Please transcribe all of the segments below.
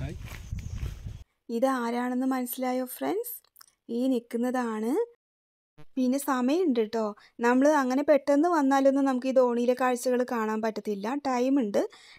hi ഇത് ആരാണെന്ന് മനസ്സിലായോ ഫ്രണ്ട്സ് ഈ നിൽക്കുന്നതാണ് പിന്നെ സമയമുണ്ട് കേട്ടോ നമ്മൾ അങ്ങനെ പെട്ടെന്ന് വന്നാലൊന്നും നമുക്ക് ഈ ധോണിയിലെ കാഴ്ചകൾ കാണാൻ പറ്റത്തില്ല ടൈമുണ്ട്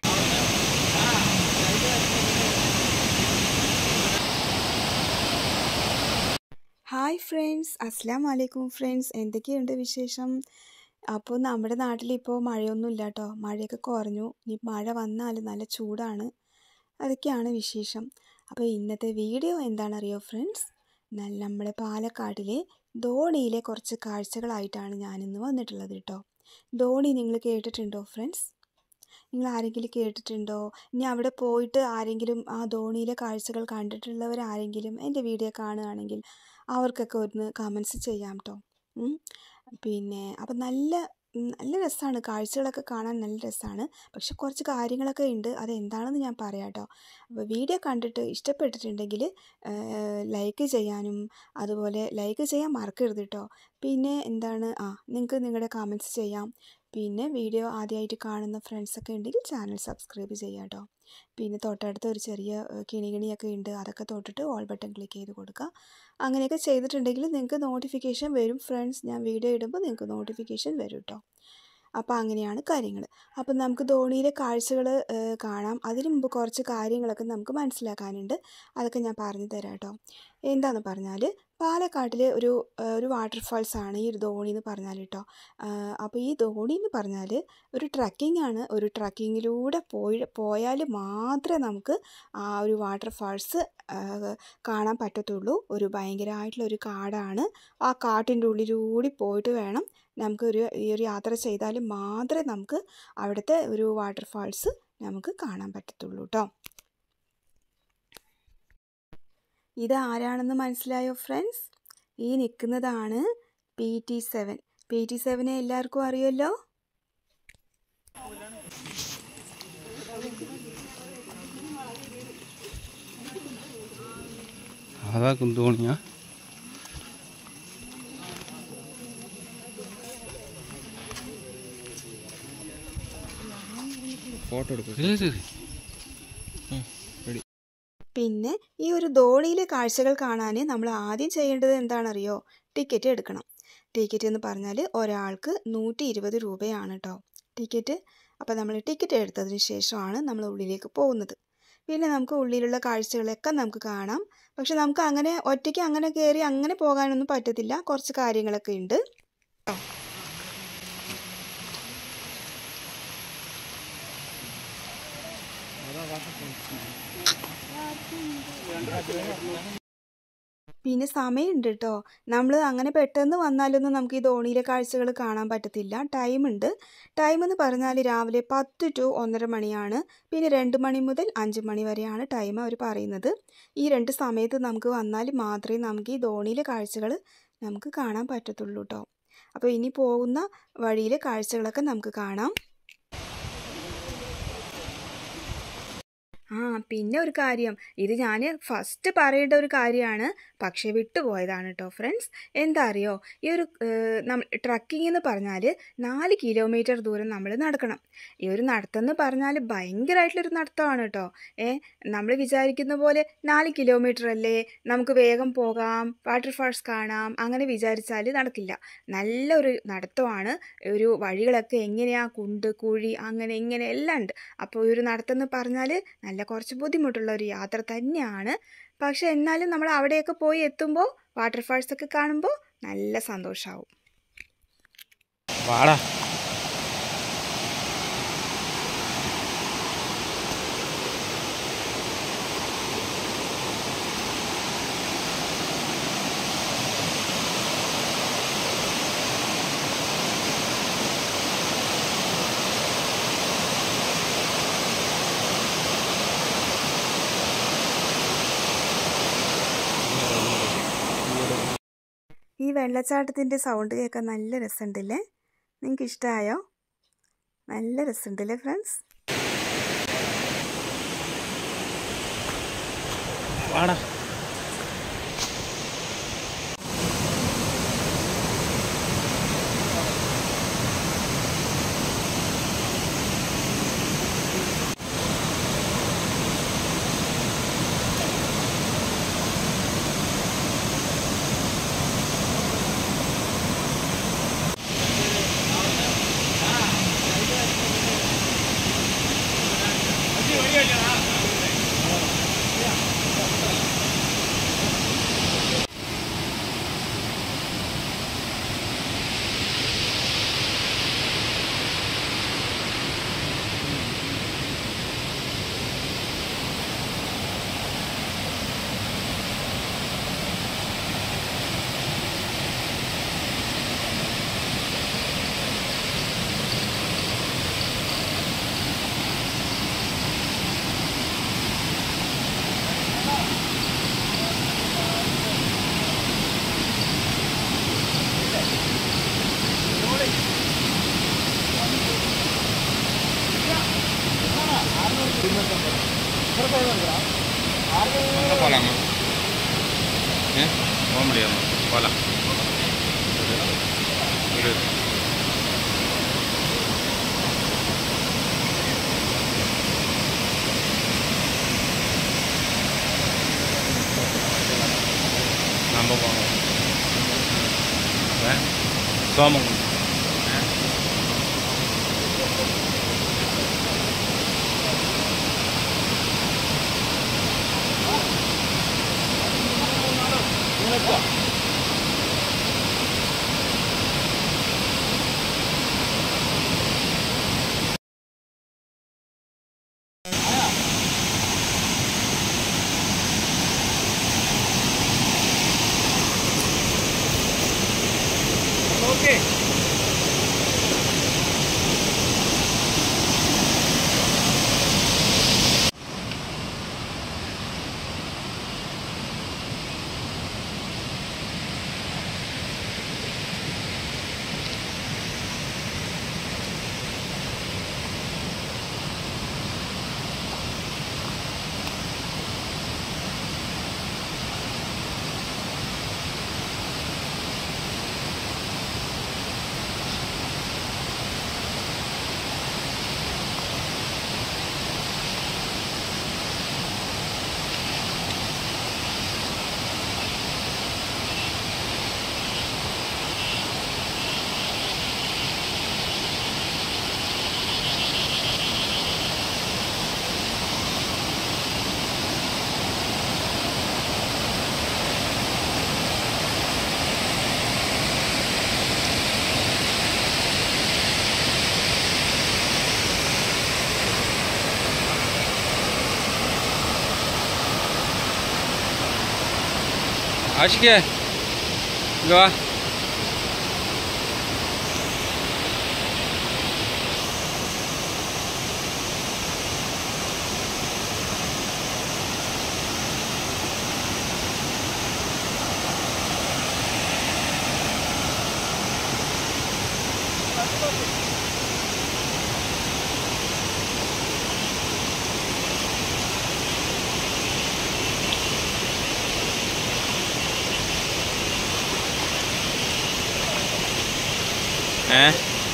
ഹായ് ഫ്രണ്ട്സ് അസ്സാം വലൈക്കും ഫ്രണ്ട്സ് എന്തൊക്കെയുണ്ട് വിശേഷം അപ്പോൾ നമ്മുടെ നാട്ടിലിപ്പോൾ മഴയൊന്നും ഇല്ല കേട്ടോ മഴയൊക്കെ കുറഞ്ഞു ഇനി മഴ വന്നാൽ നല്ല ചൂടാണ് അതൊക്കെയാണ് വിശേഷം അപ്പോൾ ഇന്നത്തെ വീഡിയോ എന്താണെന്നറിയോ ഫ്രണ്ട്സ് നല്ല നമ്മുടെ പാലക്കാടിലെ ധോണിയിലെ കുറച്ച് കാഴ്ചകളായിട്ടാണ് ഞാനിന്ന് വന്നിട്ടുള്ളത് കേട്ടോ ധോണി നിങ്ങൾ കേട്ടിട്ടുണ്ടോ ഫ്രണ്ട്സ് നിങ്ങൾ ആരെങ്കിലും കേട്ടിട്ടുണ്ടോ ഇനി അവിടെ പോയിട്ട് ആരെങ്കിലും ആ ധോണിയിലെ കാഴ്ചകൾ കണ്ടിട്ടുള്ളവർ ആരെങ്കിലും എൻ്റെ വീഡിയോ കാണുകയാണെങ്കിൽ അവർക്കൊക്കെ ഒന്ന് കമൻസ് ചെയ്യാം കേട്ടോ പിന്നെ അപ്പം നല്ല നല്ല രസമാണ് കാഴ്ചകളൊക്കെ കാണാൻ നല്ല രസമാണ് പക്ഷെ കുറച്ച് കാര്യങ്ങളൊക്കെ ഉണ്ട് അതെന്താണെന്ന് ഞാൻ പറയാം കേട്ടോ അപ്പോൾ വീഡിയോ കണ്ടിട്ട് ഇഷ്ടപ്പെട്ടിട്ടുണ്ടെങ്കിൽ ലൈക്ക് ചെയ്യാനും അതുപോലെ ലൈക്ക് ചെയ്യാൻ മറക്കരുത് കേട്ടോ പിന്നെ എന്താണ് ആ നിങ്ങൾക്ക് നിങ്ങളുടെ കമൻറ്റ്സ് ചെയ്യാം പിന്നെ വീഡിയോ ആദ്യമായിട്ട് കാണുന്ന ഫ്രണ്ട്സൊക്കെ ഉണ്ടെങ്കിൽ ചാനൽ സബ്സ്ക്രൈബ് ചെയ്യാം കേട്ടോ പിന്നെ തൊട്ടടുത്ത് ഒരു ചെറിയ കിണികിണിയൊക്കെ ഉണ്ട് അതൊക്കെ തൊട്ടിട്ട് ഓൾ ബട്ടൺ ക്ലിക്ക് ചെയ്ത് കൊടുക്കുക അങ്ങനെയൊക്കെ ചെയ്തിട്ടുണ്ടെങ്കിൽ നിങ്ങൾക്ക് നോട്ടിഫിക്കേഷൻ വരും ഫ്രണ്ട്സ് ഞാൻ വീഡിയോ ഇടുമ്പോൾ നിങ്ങൾക്ക് നോട്ടിഫിക്കേഷൻ വരും കേട്ടോ അപ്പോൾ അങ്ങനെയാണ് കാര്യങ്ങൾ അപ്പം നമുക്ക് ധോണിയിലെ കാഴ്ചകൾ കാണാം അതിന് മുമ്പ് കുറച്ച് കാര്യങ്ങളൊക്കെ നമുക്ക് മനസ്സിലാക്കാനുണ്ട് അതൊക്കെ ഞാൻ പറഞ്ഞു തരാം കേട്ടോ എന്താണെന്ന് പറഞ്ഞാൽ പാലക്കാട്ടിൽ ഒരു ഒരു വാട്ടർഫാൾസ് ആണ് ഈ ഒരു ധോണി എന്ന് പറഞ്ഞാൽ കേട്ടോ അപ്പോൾ ഈ ധോണി എന്ന് പറഞ്ഞാൽ ഒരു ട്രക്കിംഗ് ആണ് ഒരു ട്രക്കിങ്ങിലൂടെ പോയി പോയാൽ മാത്രമേ നമുക്ക് ആ ഒരു വാട്ടർഫാൾസ് കാണാൻ പറ്റത്തുള്ളൂ ഒരു ഭയങ്കരമായിട്ടുള്ള ഒരു കാടാണ് ആ കാട്ടിൻ്റെ ഉള്ളിലൂടെ പോയിട്ട് വേണം നമുക്കൊരു ഈ ഒരു യാത്ര ചെയ്താൽ മാത്രമേ നമുക്ക് അവിടുത്തെ ഒരു വാട്ടർഫാൾസ് നമുക്ക് കാണാൻ പറ്റത്തുള്ളൂ കേട്ടോ ഇത് ആരാണെന്ന് മനസ്സിലായോ ഫ്രണ്ട്സ് ഈ നിൽക്കുന്നതാണ് P T seven P T സെവനെ എല്ലാവർക്കും അറിയുമല്ലോ അതാ കുന്തോണിയാ ഫോട്ടോ എടുക്കും ശരി ശരി റെഡി പിന്നെ ഈ ഒരു ധോണിയിലെ കാഴ്ചകൾ കാണാൻ നമ്മൾ ആദ്യം ചെയ്യേണ്ടത് എന്താണെന്നറിയോ ടിക്കറ്റ് എടുക്കണം ടിക്കറ്റ് എന്ന് പറഞ്ഞാൽ ഒരാൾക്ക് നൂറ്റി ഇരുപത് രൂപയാണ് കേട്ടോ ടിക്കറ്റ് അപ്പോൾ നമ്മൾ ടിക്കറ്റ് എടുത്തതിന് ശേഷമാണ് നമ്മൾ ഉള്ളിലേക്ക് പോകുന്നത് പിന്നെ നമുക്ക് ഉള്ളിലുള്ള കാഴ്ചകളൊക്കെ നമുക്ക് കാണാം പക്ഷെ നമുക്ക് അങ്ങനെ ഒറ്റയ്ക്ക് അങ്ങനെ കയറി അങ്ങനെ പോകാനൊന്നും പറ്റത്തില്ല കുറച്ച് കാര്യങ്ങളൊക്കെ ഉണ്ട് പിന്നെ സമയമുണ്ട് കേട്ടോ നമ്മൾ അങ്ങനെ പെട്ടെന്ന് വന്നാലൊന്നും നമുക്ക് ഈ ധോണിയിലെ കാഴ്ചകൾ കാണാൻ പറ്റത്തില്ല ടൈമുണ്ട് ടൈം എന്ന് പറഞ്ഞാൽ രാവിലെ പത്ത് ടു ഒന്നര മണിയാണ് പിന്നെ രണ്ട് മണി മുതൽ അഞ്ച് മണി വരെയാണ് ടൈം അവർ പറയുന്നത് ഈ രണ്ട് സമയത്ത് നമുക്ക് വന്നാൽ മാത്രമേ നമുക്ക് ഈ ധോണിയിലെ കാഴ്ചകൾ നമുക്ക് കാണാൻ പറ്റത്തുള്ളൂ കേട്ടോ അപ്പോൾ ഇനി പോകുന്ന വഴിയിലെ കാഴ്ചകളൊക്കെ നമുക്ക് കാണാം ആ പിന്നെ ഒരു കാര്യം ഇത് ഞാൻ ഫസ്റ്റ് പറയേണ്ട ഒരു കാര്യമാണ് പക്ഷേ വിട്ടുപോയതാണ് കേട്ടോ ഫ്രണ്ട്സ് എന്താ അറിയോ ഈ ഒരു നമ്മൾ ട്രക്കിംഗ് എന്ന് പറഞ്ഞാൽ നാല് കിലോമീറ്റർ ദൂരം നമ്മൾ നടക്കണം ഈ ഒരു നടത്തം എന്ന് പറഞ്ഞാൽ ഭയങ്കരമായിട്ടുള്ളൊരു നടത്തമാണ് കേട്ടോ ഏ നമ്മൾ വിചാരിക്കുന്ന പോലെ നാല് കിലോമീറ്റർ അല്ലേ നമുക്ക് വേഗം പോകാം വാട്ടർഫാൾസ് കാണാം അങ്ങനെ വിചാരിച്ചാൽ നടക്കില്ല നല്ലൊരു നടത്തമാണ് ഒരു വഴികളൊക്കെ എങ്ങനെയാ കുണ്ട് കുഴി അങ്ങനെ ഇങ്ങനെ എല്ലാം ഉണ്ട് അപ്പോൾ ഈ ഒരു നടത്തം എന്ന് പറഞ്ഞാൽ നല്ല കുറച്ച് ബുദ്ധിമുട്ടുള്ള ഒരു യാത്ര തന്നെയാണ് പക്ഷെ എന്നാലും നമ്മൾ അവിടെയൊക്കെ പോയി എത്തുമ്പോൾ വാട്ടർഫാൾസ് ഒക്കെ കാണുമ്പോൾ നല്ല സന്തോഷമാവും വാടാ ഈ വെള്ളച്ചാട്ടത്തിൻ്റെ സൗണ്ട് കേൾക്കാൻ നല്ല രസമുണ്ടല്ലേ നിങ്ങൾക്ക് ഇഷ്ടമായോ നല്ല രസമുണ്ടല്ലേ ഫ്രണ്ട്സ് വാടാ அங்கே போகலாமா ஏ போக முடியாமா போகலாம் இரு நம்ம போகலாம் ஏ சோமகுண்டம் ஆஷிகே இங்கே வா ഏ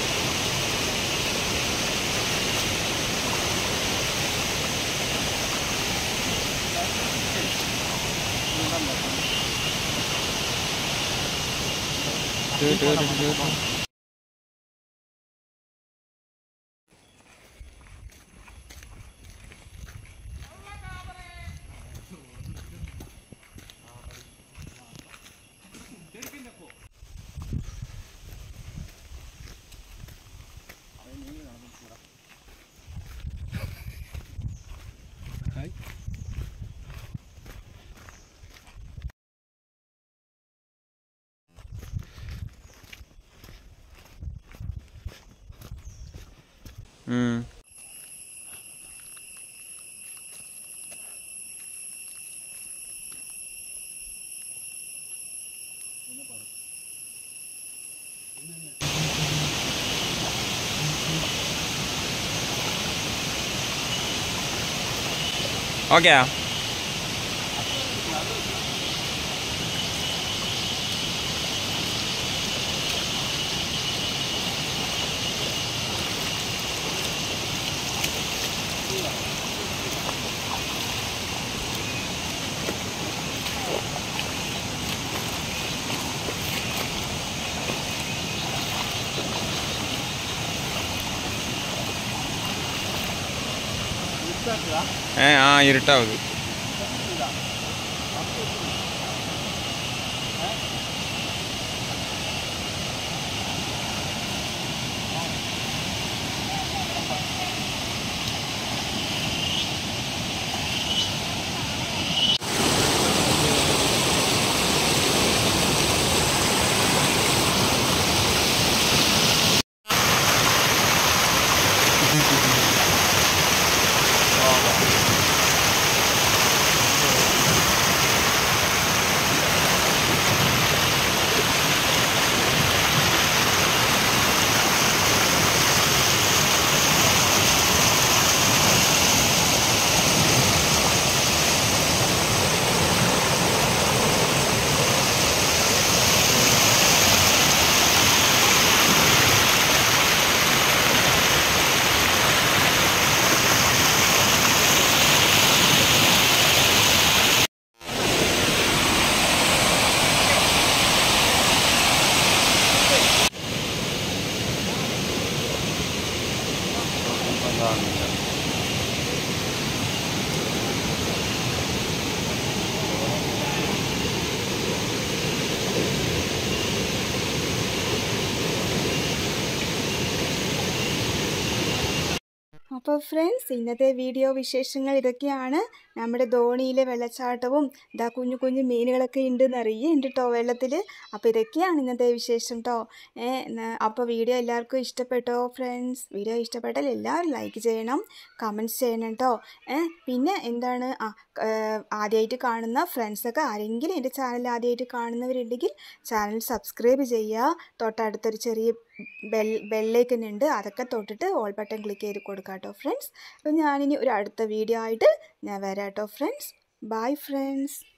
ഹായ് ம் ஓகே ஏ ஆ இருட்டாகுது അപ്പോൾ ഫ്രണ്ട്സ് ഇന്നത്തെ വീഡിയോ വിശേഷങ്ങൾ ഇതൊക്കെയാണ് നമ്മുടെ ധോണിയിലെ വെള്ളച്ചാട്ടവും ഇതാ കുഞ്ഞു കുഞ്ഞു മീനുകളൊക്കെ ഉണ്ടെന്ന് അറിയുന്നുണ്ട് കേട്ടോ വെള്ളത്തിൽ അപ്പോൾ ഇതൊക്കെയാണ് ഇന്നത്തെ വിശേഷം കേട്ടോ അപ്പോൾ വീഡിയോ എല്ലാവർക്കും ഇഷ്ടപ്പെട്ടോ ഫ്രണ്ട്സ് വീഡിയോ ഇഷ്ടപ്പെട്ടാൽ എല്ലാവരും ലൈക്ക് ചെയ്യണം കമൻറ്റ്സ് ചെയ്യണം കേട്ടോ പിന്നെ എന്താണ് ആ ആദ്യമായിട്ട് കാണുന്ന ഫ്രണ്ട്സൊക്കെ ആരെങ്കിലും എൻ്റെ ചാനൽ ആദ്യമായിട്ട് കാണുന്നവരുണ്ടെങ്കിൽ ചാനൽ സബ്സ്ക്രൈബ് ചെയ്യുക തൊട്ടടുത്തൊരു ചെറിയ ബെൽ ബെല്ലൈക്കൻ ഉണ്ട് അതൊക്കെ തൊട്ടിട്ട് ഓൾ ബട്ടൺ ക്ലിക്ക് ചെയ്ത് കൊടുക്കാം കേട്ടോ ഫ്രണ്ട്സ് അപ്പോൾ ഞാനിനി ഒരു അടുത്ത വീഡിയോ ആയിട്ട് ഞാൻ വരാം കേട്ടോ ഫ്രണ്ട്സ് ബൈ ഫ്രണ്ട്സ്